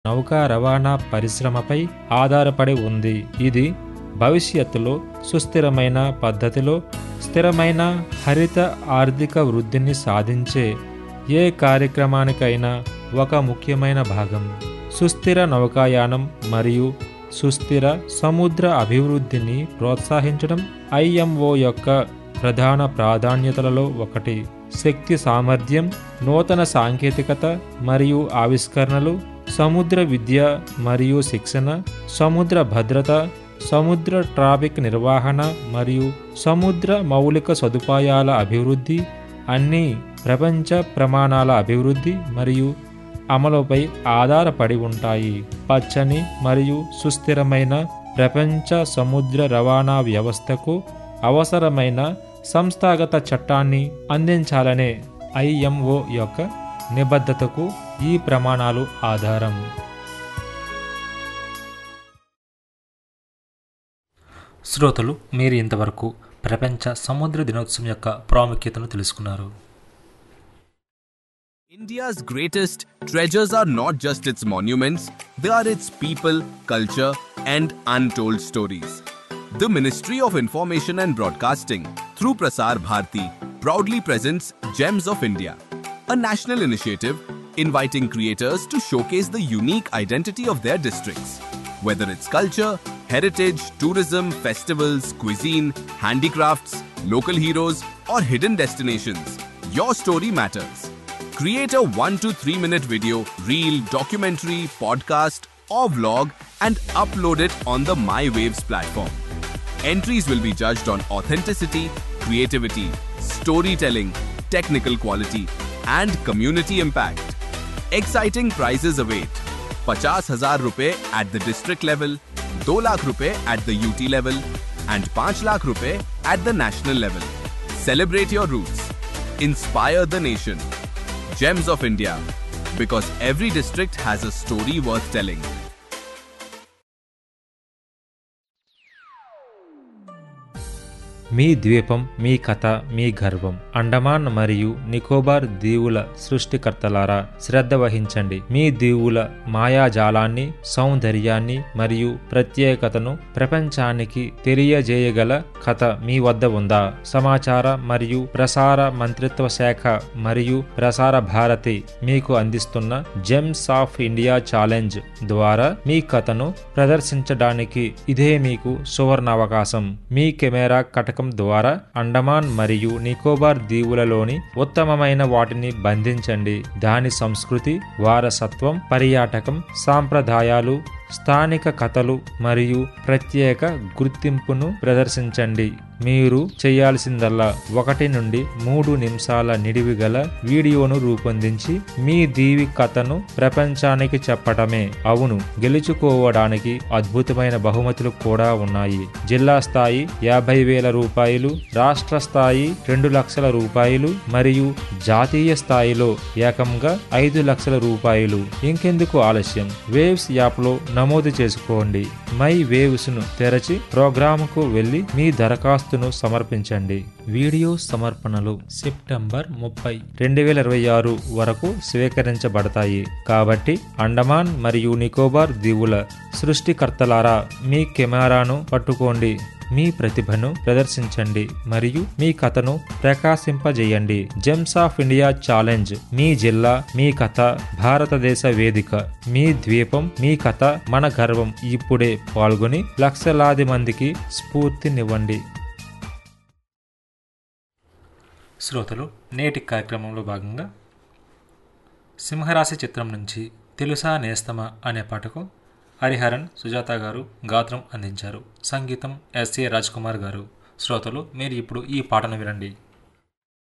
నౌకా రవాణా పరిశ్రమపై ఆధారపడి ఉంది ఇది భవిష్యత్తులో సుస్థిరమైన పద్ధతిలో స్థిరమైన హరిత ఆర్థిక వృద్ధిని సాధించే ఏ కార్యక్రమానికైనా ఒక ముఖ్యమైన భాగం సుస్థిర నౌకాయానం మరియు సుస్థిర సముద్ర అభివృద్ధిని ప్రోత్సహించడం ఐఎంఓ యొక్క ప్రధాన ప్రాధాన్యతలలో ఒకటి శక్తి సామర్థ్యం నూతన సాంకేతికత మరియు ఆవిష్కరణలు సముద్ర విద్య మరియు శిక్షణ సముద్ర భద్రత సముద్ర ట్రాఫిక్ నిర్వహణ మరియు సముద్ర మౌలిక సదుపాయాల అభివృద్ధి అన్నీ ప్రపంచ ప్రమాణాల అభివృద్ధి మరియు అమలుపై ఆధారపడి ఉంటాయి పచ్చని మరియు సుస్థిరమైన ప్రపంచ సముద్ర రవాణా వ్యవస్థకు అవసరమైన సంస్థాగత చట్టాన్ని అందించాలనే ఐఎంఓ యొక్క నిబద్ధతకు ఈ ప్రమాణాలు ఆధారం శ్రోతలు మీరు ఇంతవరకు ప్రపంచ సముద్ర దినోత్సవం యొక్క ప్రాముఖ్యతను తెలుసుకున్నారు India's greatest treasures are not just its monuments, they are its people, culture, and untold stories. The Ministry of Information and Broadcasting, through Prasar Bharati, proudly presents Gems of India, a national initiative inviting creators to showcase the unique identity of their districts. Whether it's culture, heritage, tourism, festivals, cuisine, handicrafts, local heroes, or hidden destinations, your story matters. Create a 1 to 3 minute video, reel, documentary, podcast, or vlog and upload it on the My Waves platform. Entries will be judged on authenticity, creativity, storytelling, technical quality, and community impact. Exciting prizes await. 50,000 rupees at the district level, 2 lakh rupees at the UT level, and 5 lakh rupees at the national level. Celebrate your roots. Inspire the nation. Gems of India. Because every district has a story worth telling. మీ ద్వీపం మీ కథ మీ గర్వం అండమాన్ మరియు నికోబార్ దీవుల సృష్టికర్తలారా శ్రద్ధ వహించండి మీ దీవుల మాయాజాలాన్ని సౌందర్యాన్ని మరియు ప్రత్యేకతను ప్రపంచానికి తెలియజేయగల కథ మీ వద్ద ఉందా సమాచార మరియు ప్రసార మంత్రిత్వ శాఖ మరియు ప్రసార భారతి మీకు అందిస్తున్న జెమ్స్ ఆఫ్ ఇండియా ఛాలెంజ్ ద్వారా మీ కథను ప్రదర్శించడానికి ఇదే మీకు సువర్ణ అవకాశం మీ కెమెరా కటకం ద్వారా అండమాన్ మరియు నికోబార్ దీవులలోని ఉత్తమమైన వాటిని బంధించండి దాని సంస్కృతి వారసత్వం పర్యాటకం సాంప్రదాయాలు స్థానిక కథలు మరియు ప్రత్యేక గుర్తింపును ప్రదర్శించండి మీరు చేయాల్సిందల్లా ఒకటి నుండి మూడు నిమిషాల నిడివి గల వీడియోను రూపొందించి మీ దీవి కథను ప్రపంచానికి చెప్పటమే అవును గెలుచుకోవడానికి అద్భుతమైన బహుమతులు కూడా ఉన్నాయి జిల్లా స్థాయి యాభై వేల రూపాయలు రాష్ట్ర స్థాయి రెండు లక్షల రూపాయలు మరియు జాతీయ స్థాయిలో ఏకంగా ఐదు లక్షల రూపాయలు ఇంకెందుకు ఆలస్యం వేవ్స్ యాప్లో నమోదు చేసుకోండి మై వేవ్స్ ను తెరచి ప్రోగ్రాముకు వెళ్లి మీ దరఖాస్తును సమర్పించండి వీడియో సమర్పణలు సెప్టెంబర్ ముప్పై రెండు వేల ఇరవై ఆరు వరకు స్వీకరించబడతాయి కాబట్టి అండమాన్ మరియు నికోబార్ దీవుల సృష్టికర్తలారా మీ కెమెరాను పట్టుకోండి మీ ప్రతిభను ప్రదర్శించండి మరియు మీ కథను ప్రకాశింపజేయండి జెమ్స్ ఆఫ్ ఇండియా ఛాలెంజ్ మీ జిల్లా మీ కథ భారతదేశ వేదిక మీ ద్వీపం మీ కథ మన గర్వం ఇప్పుడే పాల్గొని లక్షలాది మందికి స్ఫూర్తినివ్వండి శ్రోతలు నేటి కార్యక్రమంలో భాగంగా సింహరాశి చిత్రం నుంచి తెలుసా నేస్తమా అనే పాటకు హరిహరన్ సుజాత గారు గాత్రం అందించారు సంగీతం ఎస్ఏ రాజ్ కుమార్ గారు శ్రోతలు మీరు ఇప్పుడు ఈ పాటను వినండి